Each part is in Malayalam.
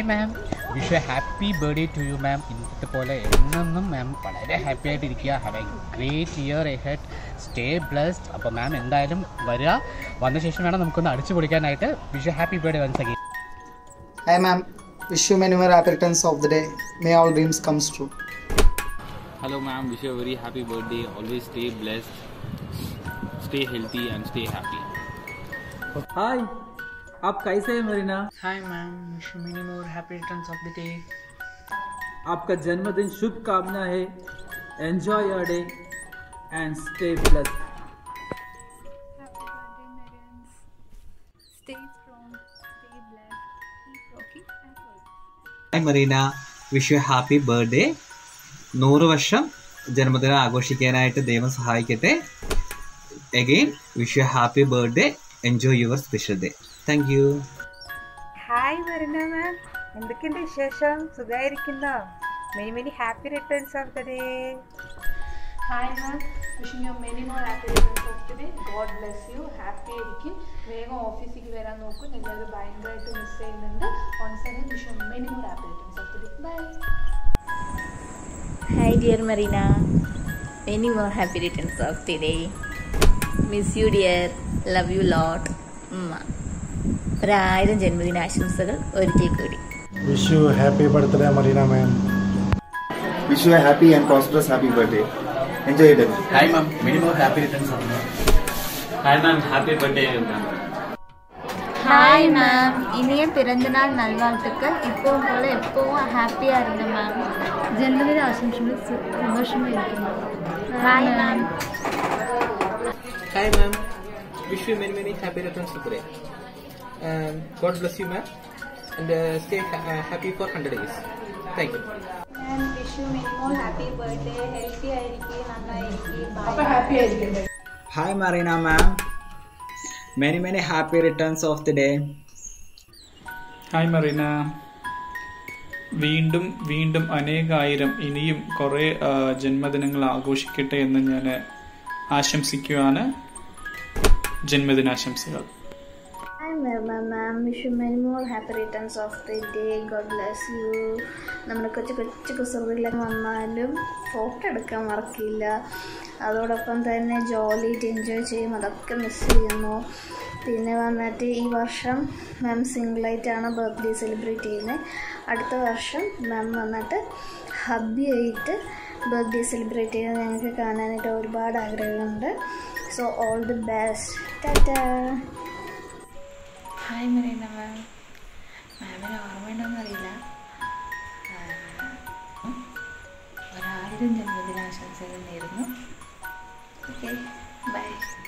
Hi ma'am wish a happy birthday to you ma'am ഇന്നത്തെ പോലെ എന്നെന്നും മാം വളരെ ഹാപ്പി ആയിട്ടിരിക്കുക have a great year ahead stay blessed അപ്പോൾ മാം എന്തായാലും വരിക വന്ന ശേഷം വേണം നമുക്കൊന്ന് അടിച്ചു പൊളിക്കാനായിട്ട് wish a happy birthday once again Hi ma'am, wish you many more happy returns of the day. May all dreams comes true. Hello, ma'am. Wish you a very happy birthday. Always stay blessed, stay healthy, and stay happy. Hi आप कैसे हैं Marina Hi ma'am, wish you many more happy returns of the day. आपका जन्मदिन शुभ कामना है enjoy your day and stay blessed Happy birthday, Marians. Stay strong, stay blessed, keep rocking and rolling. Hi Marina wish you happy birthday നൂറ് വർഷം ജന്മദിനം ആഘോഷിക്കാനായിട്ട് ദൈവം സഹായിക്കട്ടെ again wish you happy birthday enjoy your special day thank you hi വരുന്ന മാം എന്തൊക്കെയുണ്ട് വിശേഷം സുഖമായിരിക്കുന്നോ many many happy returns of the day hi ma'am wishing you many more happy returns of the day God bless you happy ആയിരിക്കും വേഗം ഓഫീസിലേക്ക് വരാൻ നോക്കും എല്ലാവരും ഭയങ്കരമായിട്ട് മിസ് ചെയ്യുന്നുണ്ട് once again wish you many more happy returns of the day bye Hi, dear Marina. Many more happy returns of the day. Miss you, dear. Love you lot. ഉമ്മ ഒരായിരം ജന്മദിനാശംസകൾ ഒരിക്കൽ കൂടി Wish you happy birthday, Marina ma'am. Wish you a happy and prosperous happy birthday. Enjoy your day. Hi ma'am, many more happy returns of Hi ma'am, happy birthday ma'am. Hi ma'am இனிய பிறந்த நாள் நல்வாழ்த்துக்கள் இப்போவும் போல எப்பவும் ஹாப்பியாக இருங்க மேம் ஜென்மதின ஆசம்சங்கள் சந்தோஷமாக இருக்கணும் hi ma'am Hi, ma'am. Wish you many, many happy returns of the day. Um, God bless you, ma'am. And uh, stay ha- uh, happy for 100 days. Thank you. And wish you many more happy birthday healthy ആയിരിക്കും നന്നായിരിക്കും അപ്പോൾ ഹാപ്പി ആയിരിക്കും hi Marina ma'am many many happy returns of the day hi Marina വീണ്ടും വീണ്ടും അനേകായിരം ഇനിയും കുറേ ആ, ജന്മദിനങ്ങൾ ആഘോഷിക്കട്ടെ എന്ന് ഞാൻ ആശംസിക്കുകയാണ് ജന്മദിനാശംസകൾ hi ma'am ma'am wish you many more happy returns of the day God bless you നമ്മുടെ കൊച്ചു കൊച്ചു കുസൃതികളൊക്കെ വന്നാലും ഫോട്ടോ എടുക്കാൻ മറക്കില്ല അതോടൊപ്പം തന്നെ ജോലിയിട്ട് എൻജോയ് ചെയ്യും അതൊക്കെ മിസ് ചെയ്യുന്നു പിന്നെ വന്നിട്ട് ഈ വർഷം മാം സിംഗിളായിട്ടാണ് ബർത്ത്ഡേ സെലിബ്രേറ്റ് ചെയ്യുന്നത് അടുത്ത വർഷം മാം വന്നിട്ട് ഹബ്ബിയായിട്ട് ബർത്ത്ഡേ സെലിബ്രേറ്റ് ചെയ്യുന്നത് ഞങ്ങൾക്ക് കാണാനായിട്ട് ഒരുപാട് ആഗ്രഹമുണ്ട് സോ ഓൾ ദി ബെസ്റ്റ് ടാറ്റാ ഹായ് മറീന മാം മാമിന് ഓർമ്മയുണ്ടോയെന്ന് അറിയില്ല ഒരായിരം ജന്മദിനാശംസകൾ നേരുന്നു okay bye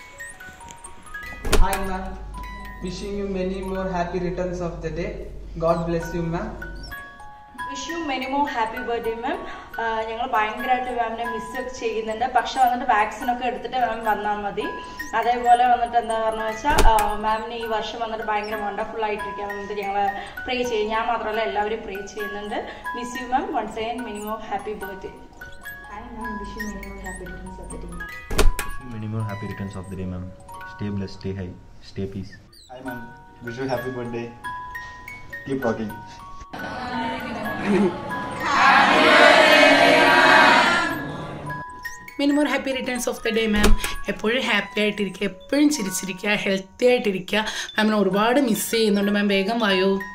Hi, ma'am. Wishing you many more happy returns of the day. God bless you, ma'am. Wish you many more happy birthday ma'am ഞങ്ങൾ ഭയങ്കരമായിട്ട് മാമിനെ മിസ് ഒക്കെ ചെയ്യുന്നുണ്ട് പക്ഷെ വന്നിട്ട് വാക്സിൻ ഒക്കെ എടുത്തിട്ട് മാം വന്നാൽ മതി അതേപോലെ വന്നിട്ട് എന്താ പറഞ്ഞു വെച്ചാൽ മാമിന് ഈ വർഷം വന്നിട്ട് ഭയങ്കര വണ്ടർഫുൾ ആയിട്ടിരിക്കാൻ വന്നിട്ട് ഞങ്ങൾ പ്രേ ചെയ്യും ഞാൻ മാത്രമല്ല എല്ലാവരും പ്രേ ചെയ്യുന്നുണ്ട് miss you ma'am once again many more happy birthday hi ma'am wish you many more happy returns of the day Many more happy returns of the day, ma'am. Stay blessed, stay high, stay peace. Hi, ma'am. Wish you a happy birthday. Keep rocking. Many more happy returns of the day ma'am എപ്പോഴും ഹാപ്പി ആയിട്ടിരിക്കുക എപ്പോഴും ചിരിച്ചിരിക്കുക ഹെൽത്തി ആയിട്ടിരിക്കുക മാമിനെ ഒരുപാട് മിസ് ചെയ്യുന്നുണ്ട് മാം വേഗം വായോ